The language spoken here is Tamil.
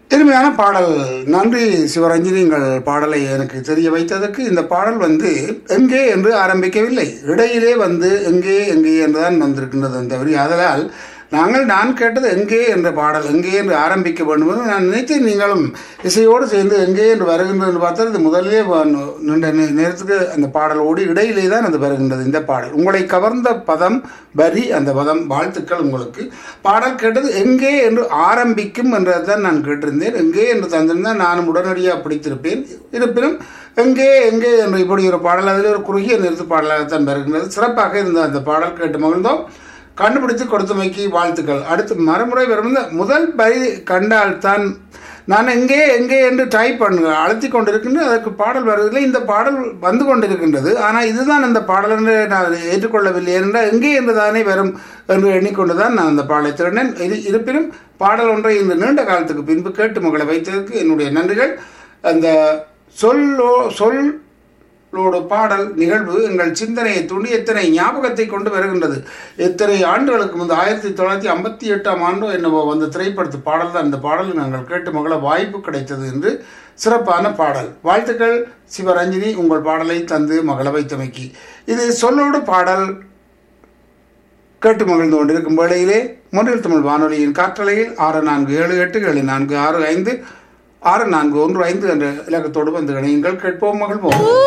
இனிமையான பாடல் நன்றி சிவரஞ்சினி உங்கள் பாடலை எனக்கு தெரிய வைத்ததற்கு இந்த பாடல் வந்து எங்கே என்று ஆரம்பிக்கவில்லை இடையிலே வந்து எங்கே எங்கே என்றுதான் வந்திருக்கின்றது அந்த வரி அதனால் நாங்கள் நான் கேட்டது எங்கே என்ற பாடல் எங்கே என்று ஆரம்பிக்க வேண்டும் என்று நான் நினைத்தேன் நீங்களும் இசையோடு சேர்ந்து எங்கே என்று வருகின்றது என்று பார்த்தால் இது முதலிலே வ- நீண்ட நே- நேரத்துக்கு அந்த பாடலோடு இடையிலே தான் அது வருகின்றது இந்த பாடல் உங்களை கவர்ந்த பதம் வரி அந்த பதம் வாழ்த்துக்கள் உங்களுக்கு பாடல் கேட்டது எங்கே என்று ஆரம்பிக்கும் என்றதான் நான் கேட்டிருந்தேன் எங்கே என்று தந்திருந்தால் நானும் உடனடியாக பிடித்திருப்பேன் இருப்பினும் எங்கே எங்கே என்று இப்படி ஒரு பாடல் அதில் ஒரு குறுகிய நிறுத்து பாடலாகத்தான் வருகின்றது சிறப்பாக இருந்த அந்த பாடல் கேட்டு மகிழ்ந்தோம் கண்டுபிடித்து கொடுத்தமைக்கு வாழ்த்துக்கள் அடுத்து மறுமுறை வரும் முதல் வரி கண்டால் தான் நான் எங்கே எங்கே என்று டைப் பண்ணுங்க அழுத்தி கொண்டிருக்கின்ற அதற்கு பாடல் வருவதில்லை இந்த பாடல் வந்து கொண்டிருக்கின்றது ஆனால் இதுதான் அந்த பாடல் என்று நான் ஏற்றுக்கொள்ளவில்லை என்றால் எங்கே என்று தானே வரும் என்று எண்ணிக்கொண்டு தான் நான் அந்த பாடலை திறனேன் இது இருப்பினும் பாடல் ஒன்றை இந்த நீண்ட காலத்துக்கு பின்பு கேட்டு மகளை வைத்ததற்கு என்னுடைய நன்றிகள் அந்த சொல்லோ சொல் ோட பாடல் நிகழ்வு எங்கள் சிந்தனையை தூண்டி எத்தனை ஞாபகத்தை கொண்டு வருகின்றது எத்தனை ஆண்டுகளுக்கு முன்பு ஆயிரத்தி தொள்ளாயிரத்தி ஐம்பத்தி எட்டாம் ஆண்டோ என்னவோ வந்த திரைப்படத்து பாடல் தான் இந்த பாடல் நாங்கள் கேட்டு மகள வாய்ப்பு கிடைத்தது என்று சிறப்பான பாடல் வாழ்த்துக்கள் சிவரஞ்சினி உங்கள் பாடலை தந்து மகள வைத்தமைக்கு இது சொல்லோடு பாடல் கேட்டு மகிழ்ந்து கொண்டிருக்கும் வேளையிலே முன்னில் தமிழ் வானொலியின் காற்றலையில் ஆறு நான்கு ஏழு எட்டு ஏழு நான்கு ஆறு ஐந்து ஆறு நான்கு ஒன்று ஐந்து என்ற இலக்கத்தோடு வந்து இணையுங்கள் கேட்போம் மகிழ்வோம்